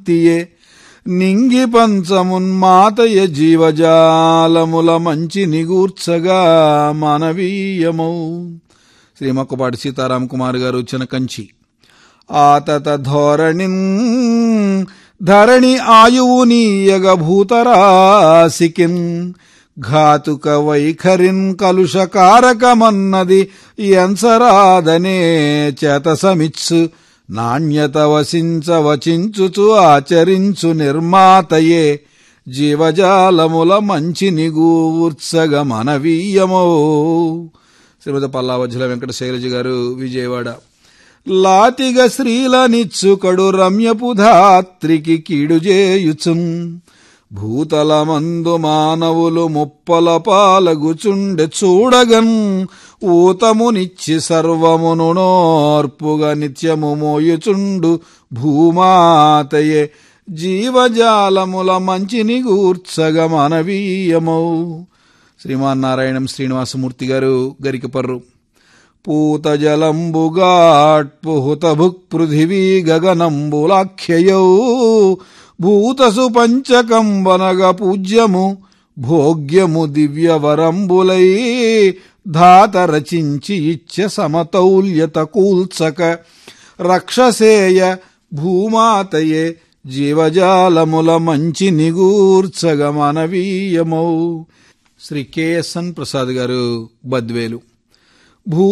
మూర్తియే నింగి పంచమున్మాతయ జీవజాలముల మంచి నిగూర్చగా మానవీయమౌ శ్రీ మొక్కపాటి సీతారాం కుమార్ గారు చినకంచి ఆతత ధోరణిన్ ధరణి ఆయువు నీయగ భూతరాశికిన్ ఘాతుక వైఖరిన్ కలుషకారకమన్నది ఎంచరాదనే చేతసమిత్సు నాణ్యత వసించ వచించుచు ఆచరించు నిర్మాతయే జీవజాలముల మంచి నిగూర్చగ మనవీయమో శ్రీమతి పల్లావజ్జల వెంకట శైలజ గారు విజయవాడ లాతిగ శ్రీలనిచ్చుకడు రమ్యపు ధాత్రికి కీడు చేయుచున్ భూతలమందు మానవులు ముప్పల పాలగుచుండె చూడగన్ ఊతమునిచ్చి సర్వమును నోర్పుగా నిత్యము మోయుచుండు భూమాతయే జీవజాలముల మంచిని గూర్చగ మానవీయమౌ శ్రీమాన్ నారాయణం శ్రీనివాసమూర్తి గారు గరికపర్రు పూతజలంబుగాట్పుహుతభుక్ పృథివీ గగనంబులాఖ్యయౌ భూతసు పంచకంబనగ పూజ్యము భోగ్యము దివ్యవరంబులై ధాత రచించి ఇచ్చ సమతౌల్యత కూల్చక రక్షసేయ భూమాతయే జీవజాలముల మంచి నిగూర్చగ మానవీయమౌ శ్రీ కెఎస్ఎన్ ప్రసాద్ గారు బద్వేలు భూ